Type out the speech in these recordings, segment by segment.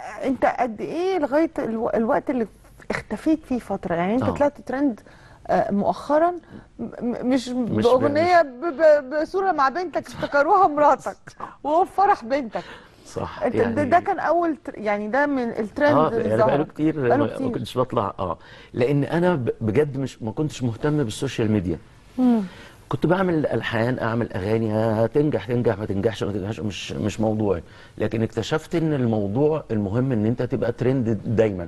انت قد ايه لغايه الو... الوقت اللي اختفيت فيه فتره يعني انت آه. طلعت ترند آه، مؤخرا م- م- مش, مش باغنيه ب... ب... بصوره مع بنتك افتكروها مراتك وهو في فرح بنتك صح انت ده, ده كان اول تر... يعني ده من الترند اه اللي يعني ظهر. بقاله كتير بقاله ما- ما كتير كنتش بطلع اه لان انا ب- بجد مش ما كنتش مهتم بالسوشيال ميديا كنت بعمل الحان اعمل اغاني هتنجح تنجح ما تنجحش ما تنجحش مش مش موضوعي لكن اكتشفت ان الموضوع المهم ان انت تبقى ترند دايما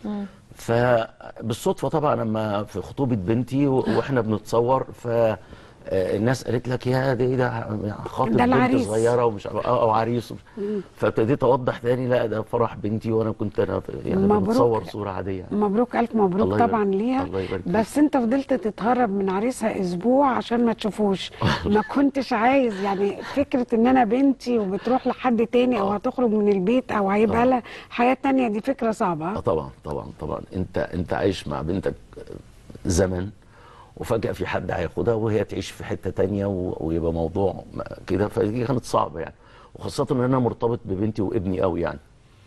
فبالصدفه طبعا لما في خطوبه بنتي و- واحنا بنتصور ف آه، الناس قالت لك يا ده ايه ده خاطب ده بنت العريس. صغيره ومش عارف- اه او عريس ومش- فابتديت اوضح تاني لا ده فرح بنتي وانا كنت انا في- يعني مبروك. بنتصور صوره عاديه مبروك الف مبروك الله يبارك- طبعا ليها الله يبارك فيك. بس انت فضلت تتهرب من عريسها اسبوع عشان ما تشوفوش ما كنتش عايز يعني فكره ان انا بنتي وبتروح لحد تاني او هتخرج من البيت او هيبقى لها حياه تانية دي فكره صعبه اه طبعا طبعا طبعا انت انت عايش مع بنتك زمن وفجأة في حد هياخدها وهي تعيش في حتة تانية و- ويبقى موضوع م- كده فدي كانت صعبة يعني وخاصة ان انا مرتبط ببنتي وابني قوي يعني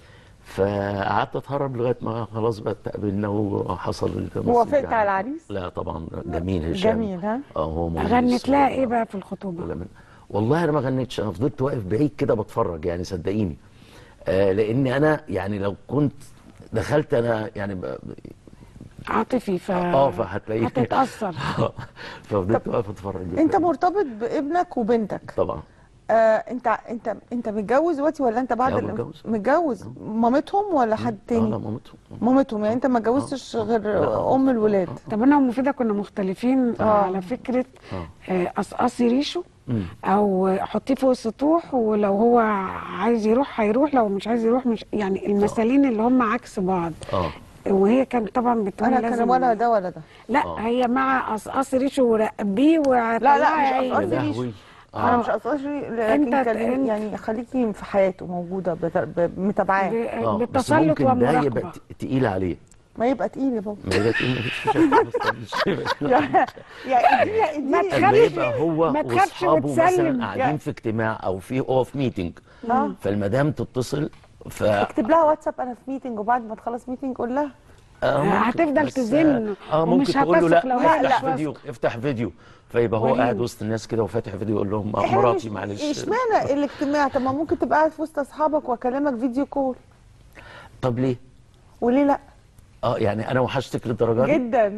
فقعدت اتهرب لغاية ما خلاص بقى اتقابلنا وحصل النصيب وافقت يعني. على العريس؟ لا طبعا جميل هشام جميل، ها؟ اه هو مهندس غنت لها و- ايه بقى في الخطوبه ولا من والله انا ما غنيتش انا فضلت واقف بعيد كده بتفرج يعني صدقيني آه لان انا يعني لو كنت دخلت انا يعني ب... عاطفي ف اه فهتلاقيني هتتاثر ففضلت واقف اتفرج انت مرتبط بابنك وبنتك طبعا آه انت انت انت متجوز دلوقتي ولا انت بعد لا، ال- متجوز. متجوز مامتهم ولا حد اه تاني لا مامتهم مامتهم يعني انت ما اتجوزتش غير لا. ام الولاد طب انا ومفيده كنا مختلفين آه. على فكره آه، قصقصي ريشه او حطيه فوق السطوح ولو هو عايز يروح هيروح لو مش عايز يروح مش يعني المثالين اللي هم عكس بعض اه وهي كانت طبعا بتقول انا لازم كان ولا ده ولا ده لا آه. هي مع قصقصي ريشه ورقبيه لا، لا، وطلعي مش عينه. قصقصي يا ريشه. لهوي انا اه مش قصدي لكن أنت- كلم أنت- يعني خليكي في حياته موجوده بت- ب- متابعاه ب- اه بس بالتسلط ممكن ده والمراقبه يبقى ت- تقيل عليه ما يبقى تقيل يا بابا ما يبقى تقيل مفيش مشاكل يعني اديني ما اديني لما تخافش- يبقى هو ما تخافش واصحابه وتسلم. مثلا قاعدين يعني- في اجتماع او في هو في ميتنج آه. فالمدام تتصل ف اكتب لها واتساب انا في ميتنج وبعد ما تخلص ميتنج قول لها آه ممكن، هتفضل بس، تزن اه ممكن ومش تقول له لا هتثق لو هي افتح مش فيديو افتح فيديو فيبقى هو وليه؟ قاعد وسط الناس كده وفاتح فيديو يقول لهم آه، احنا مراتي مش- معلش اشمعنى الاجتماع طب ما ممكن تبقى قاعد في وسط اصحابك واكلمك فيديو كول طب ليه؟ وليه لا اه يعني انا وحشتك للدرجه دي؟ جدا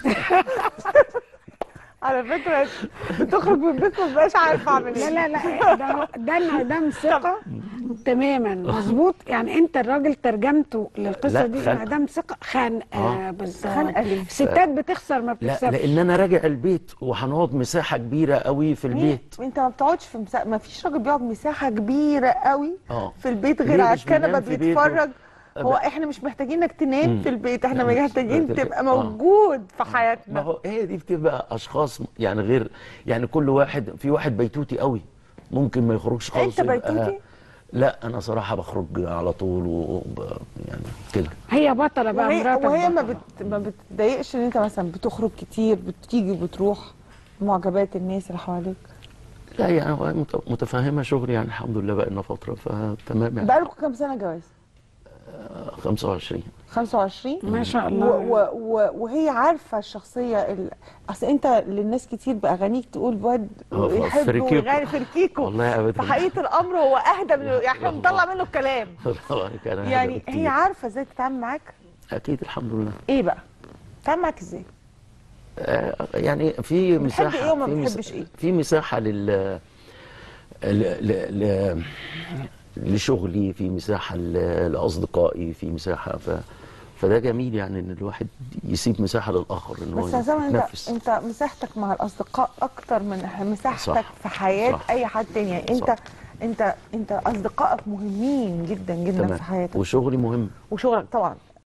على فكره بتخرج من البيت ما بقاش عارفه اعمل لا ايه لا لا ده ده انعدام ثقه تماما مظبوط يعني انت الراجل ترجمته للقصه لا، دي خنقة. انعدام ثقه خنقه آه. بالظبط خنقة ليه؟ الستات بتخسر ما لا بتكسبش لان انا راجع البيت وهنقعد مساحه كبيره قوي في البيت انت ما بتقعدش في مساحه ما فيش راجل بيقعد مساحه كبيره قوي اه في البيت ليه غير على مش بينام الكنبه في بيته؟ بيتفرج هو أبقى- احنا مش محتاجين انك تنام مم. في البيت احنا لا، مش محتاجين محتاج- تبقى آه. موجود في ما حياتنا هو هي دي بتبقى اشخاص يعني غير يعني كل واحد في واحد بيتوتي قوي ممكن ما يخرجش خالص أنت يبقى- بيتوتي؟ لا انا صراحه بخرج على طول وب... يعني كده هي بطله بقى وهي, مراتك وهي ما, بطلة. بت ما بتضايقش ان انت مثلا بتخرج كتير بتيجي وبتروح معجبات الناس اللي حواليك لا يعني هو مت- متفهمه شغلي يعني الحمد لله بقى لنا فتره فتمام يعني بقالكم كام سنه جواز 25 25 ما شاء و الله و و وهي عارفه الشخصيه ال... اصل انت للناس كتير باغانيك تقول واد آه، ويحب فريكيكو. ويغني فركيكو والله ابدا في حقيقه الامر هو اهدى من يعني احنا بنطلع منه الكلام والله كان هذا يعني بكتير. هي عارفه ازاي تتعامل معاك اكيد الحمد لله ايه بقى تتعامل معاك ازاي آه، يعني في بتحب مساحه إيه وما في مس- بتحبش إيه؟ في مساحه لل ل... ل... ل... لشغلي في مساحه ل... لاصدقائي في مساحه ف... فده جميل يعني ان الواحد يسيب مساحه للاخر ان هو بس يا زلمه انت يتنفس انت مساحتك مع الاصدقاء اكتر من مساحتك صح. في حياه صح. اي حد تاني يعني انت صح. انت انت اصدقائك مهمين جدا جدا تمام في حياتك وشغلي مهم وشغلك طبعا